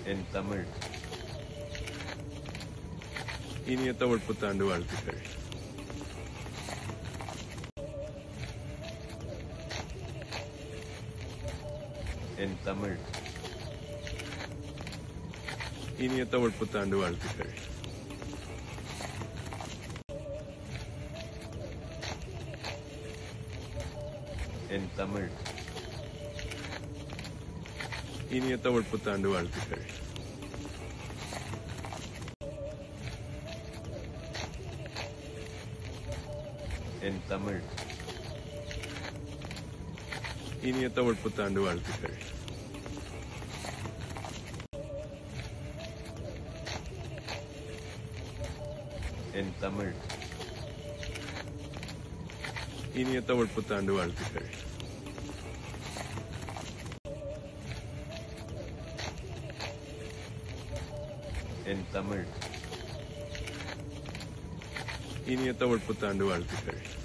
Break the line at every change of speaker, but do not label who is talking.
என் தமிழ்
இனிய தமிழ் புத்தாண்டு வாழ்த்துக்கள்
என் தமிழ்
இனிய தமிழ் புத்தாண்டு வாழ்த்துக்கள்
என் தமிழ்
இனிய தமிழ் புத்தாண்டு வாழ்த்துக்கள்
என் தமிழ்
இனிய தமிழ் புத்தாண்டு வாழ்த்துக்கள்
என் தமிழ்
இனிய தமிழ் புத்தாண்டு வாழ்த்துக்கள்
என் தமிழ்
இனிய தமிழ் புத்தாண்டு வாழ்த்துக்கள்